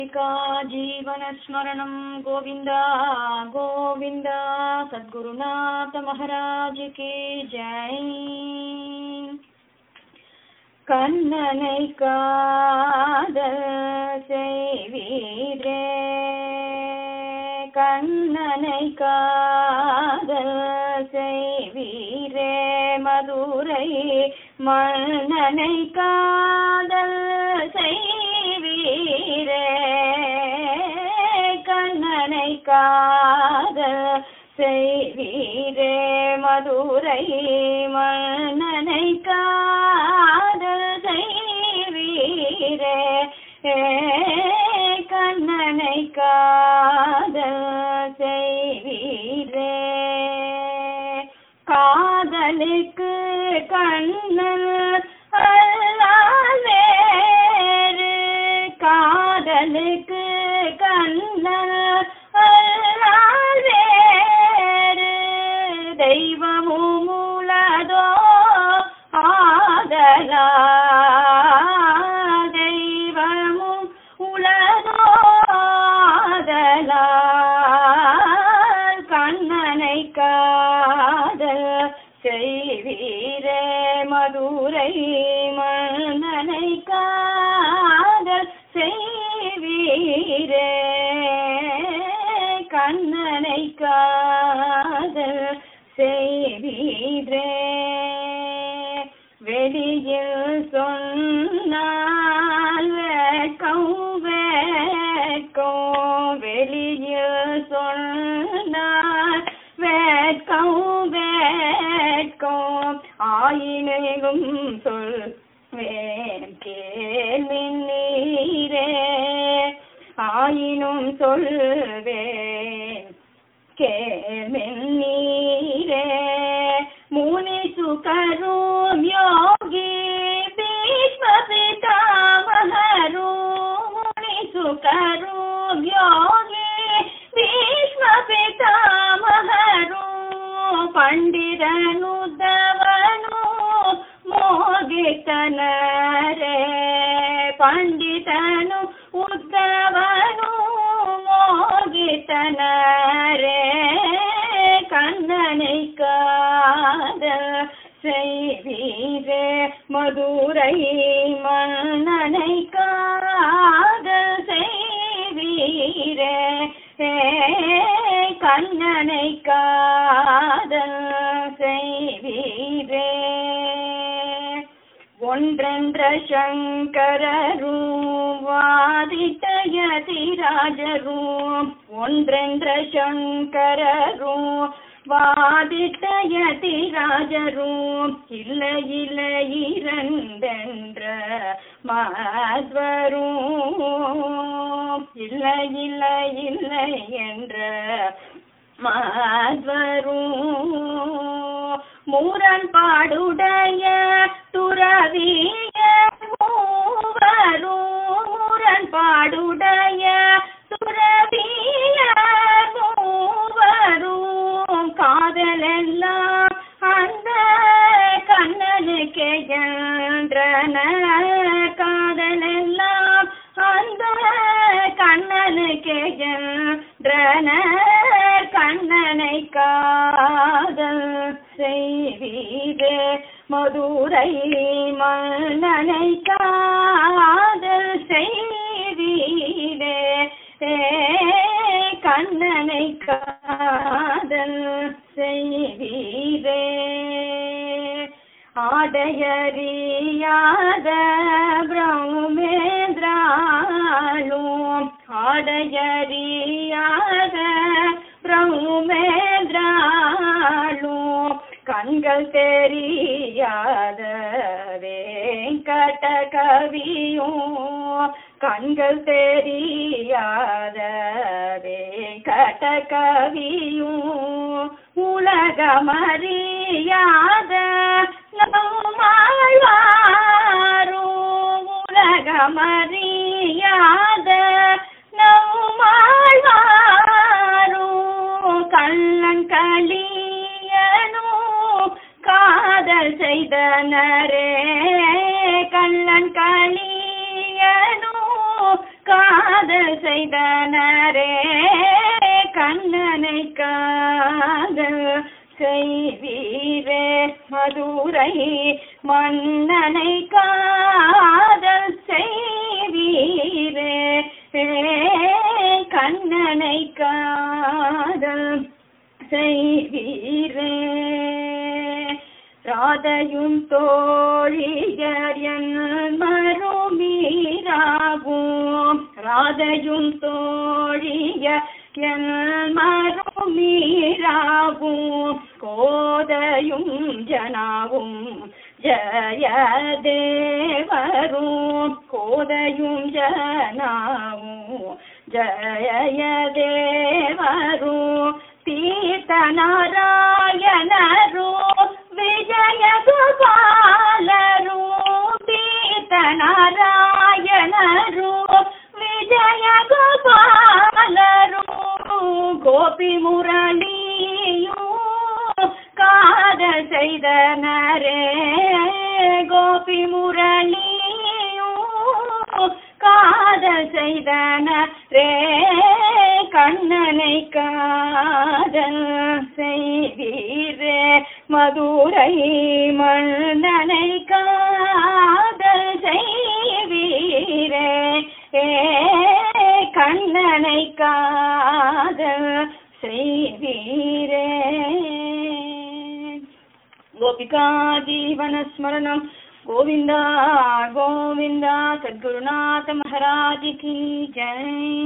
का जीवनस्मरणं गोविन्द गोविन्द सद्गुरुनाथ महाराज की जय கண்ணனை காதல் செய்வீரே கண்ணனை காதல் செய்வீரே மதுரை மன்னனை காதல் செய்வீரே கண்ணனை காதல் செய்வீரே மதுரை மன்னனை காதல் செய்வீரே கண்ணனை காதல் செய்வீரே காதலுக்கு கண்ணன் அல்லால் வேறு காதலுக்கு கண்ணன் அல்லால் வேறு தெய்வமும் மூலதோ ஆதலா தெய்வமும் உலதோ ஆதலால் கண்ணனை காதல் செய்வீரே மதுரை மன்னனை காதல் செய்வீரே கண்ணனை காதல் செய்வீரே வெளியில் சொன்னால் வேட்கம் வேட்கம் வெளியில் சொன்னால் வேட்கம் வேட்கம் ஆயினும் சொல் வேன் கேள்வின் நீரே ஆயினும் சொல்வேன் கேள்வின் நீரே முனி சுகரும் யோகி பீஷ்ம பிதாமகரும் முனி சுகரும் யோகி பீஷ்ம பிதாமகரும் பண்டிதனுதவனு ಮೋಗಿತನರೆ ಪಂಡಿತನು ಉದ್ದವನು ಮೋಗಿತನರೆ ಕಣ್ಣனை காத செய்வீரே மதுரை மன்னனை காத செய்வீரே கண்ணனை காதல் செய்வீரே ஒன்றென்ற சங்கரரும் வாதித்தயதிராஜரும் ஒன்றென்ற சங்கரரும் வாதித்தயதிராஜரும் இல்லை இல்லை இரண்டென்ற மாத்வரும் இல்லை இல்லை இல்லை என்ற மாத்வரும் முரண்பாடுடைய துறவிய மூவரும் முரண்பாடுடைய துறவிய மூவரும் காதலெல்லாம் அந்த கண்ணனுக்கு என்றன காதலெல்லாம் அந்த கண்ணனுக்கு என்றன கண்ணனை காதல் செய்வீரே மதுரை மன்னனை காதல் செய்வீரே கண்ணனை காதல் செய்வீரே ஆடையறியாத பிரம்மேந்திராலும் ஆடையறியாத பிரம்மேந்திராலும் கண்கள் தெரியாத வேங்கட கவியும் கண்கள் தெரியாத வேங்கட கவியும் உலகமறியாத நம்மாழ்வாரும் உலகமறியாத நம்மாழ்வாரும் கள்ளங்களியனும் காதல் செய்தனரே கள்ளன் களியனும் காதல் செய்தனரே கண்ணனை காதல் செய்வீரே மதுரை மன்னனை காதல் செய்வீரே கண்ணனை காதல் செய்வீரே ராதையும் தோழியர் என் மறுமீராகும் ராதையும் தோழிய என் மறுமீராகும் கோதையும் ஜனாவும் ஜயதேவரும் கோதையும் ஜனாவும் ஜயதேவரும் தீர்த்த நாராயணரு விஜய கோபாலரு தீர்த்த நாராயணரு விஜய கோபாலரு கோபி முரளியு காதல் செய்தனரே கோபி முரளியு காதல் செய்தனரே கண்ணனை காதல் செய்வீரே மதுரை மன்னனை காதல் செய்வீரே ஏ கண்ணனை காதல் செய்வீரே கோபிகா ஜீவனஸ்மரணம் கோவிந்தா கோவிந்தா சத்குருநாத மகாராஜ் கி ஜெய்